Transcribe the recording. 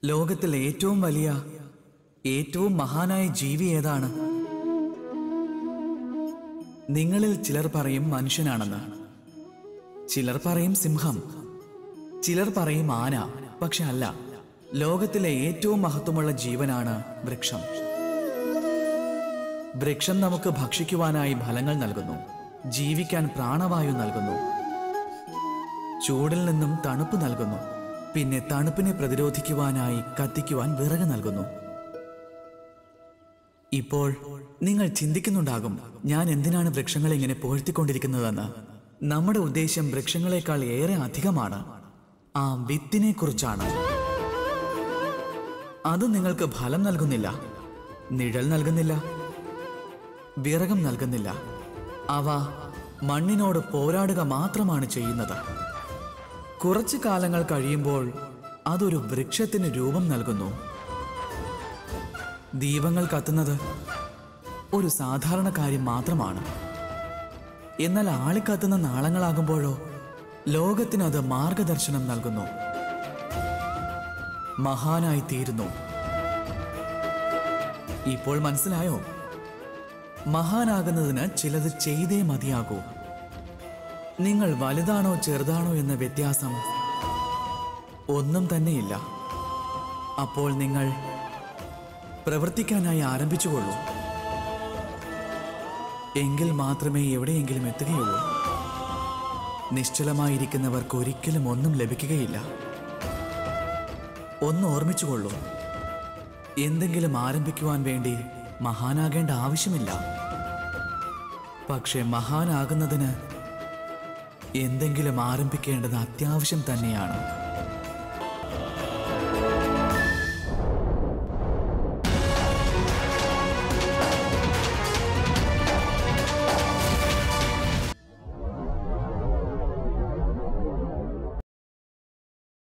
ലോകത്തിൽ ഏറ്റവും വലിയ ഏറ്റവും മഹാനായ ജീവി ഏതാണ് നിങ്ങളിൽ ചിലർ പറയും മനുഷ്യനാണെന്ന് ചിലർ പറയും സിംഹം ചിലർ പറയും ആന പക്ഷെ അല്ല ലോകത്തിലെ ഏറ്റവും മഹത്വമുള്ള ജീവനാണ് വൃക്ഷം വൃക്ഷം നമുക്ക് ഭക്ഷിക്കുവാനായി ഫലങ്ങൾ നൽകുന്നു ജീവിക്കാൻ പ്രാണവായു നൽകുന്നു ചൂടിൽ നിന്നും തണുപ്പ് നൽകുന്നു പിന്നെ തണുപ്പിനെ പ്രതിരോധിക്കുവാനായി കത്തിക്കുവാൻ വിറക് നൽകുന്നു ഇപ്പോൾ നിങ്ങൾ ചിന്തിക്കുന്നുണ്ടാകും ഞാൻ എന്തിനാണ് വൃക്ഷങ്ങളെ ഇങ്ങനെ പുകഴ്ത്തിക്കൊണ്ടിരിക്കുന്നതെന്ന് നമ്മുടെ ഉദ്ദേശ്യം വൃക്ഷങ്ങളെക്കാൾ ഏറെ അധികമാണ് ആ വിത്തിനെ കുറിച്ചാണ് അത് നിങ്ങൾക്ക് ഫലം നൽകുന്നില്ല നിഴൽ നൽകുന്നില്ല വിറകം നൽകുന്നില്ല അവ മണ്ണിനോട് പോരാടുക മാത്രമാണ് ചെയ്യുന്നത് കുറച്ചു കാലങ്ങൾ കഴിയുമ്പോൾ അതൊരു വൃക്ഷത്തിന് രൂപം നൽകുന്നു ദീപങ്ങൾ കത്തുന്നത് ഒരു സാധാരണ കാര്യം മാത്രമാണ് എന്നാൽ ആളിക്കത്തുന്ന നാളങ്ങളാകുമ്പോഴോ ലോകത്തിന് അത് മാർഗദർശനം നൽകുന്നു മഹാനായി തീരുന്നു ഇപ്പോൾ മനസ്സിലായോ മഹാനാകുന്നതിന് ചിലത് ചെയ്തേ മതിയാകൂ നിങ്ങൾ വലുതാണോ ചെറുതാണോ എന്ന വ്യത്യാസം ഒന്നും തന്നെയില്ല അപ്പോൾ നിങ്ങൾ പ്രവർത്തിക്കാനായി ആരംഭിച്ചുകൊള്ളൂ എങ്കിൽ മാത്രമേ എവിടെയെങ്കിലും എത്തുകയുള്ളൂ നിശ്ചലമായിരിക്കുന്നവർക്ക് ഒരിക്കലും ഒന്നും ലഭിക്കുകയില്ല ഒന്ന് ഓർമ്മിച്ചുകൊള്ളൂ എന്തെങ്കിലും ആരംഭിക്കുവാൻ വേണ്ടി മഹാനാകേണ്ട ആവശ്യമില്ല പക്ഷെ മഹാനാകുന്നതിന് എന്തെങ്കിലും ആരംഭിക്കേണ്ടത് അത്യാവശ്യം തന്നെയാണ്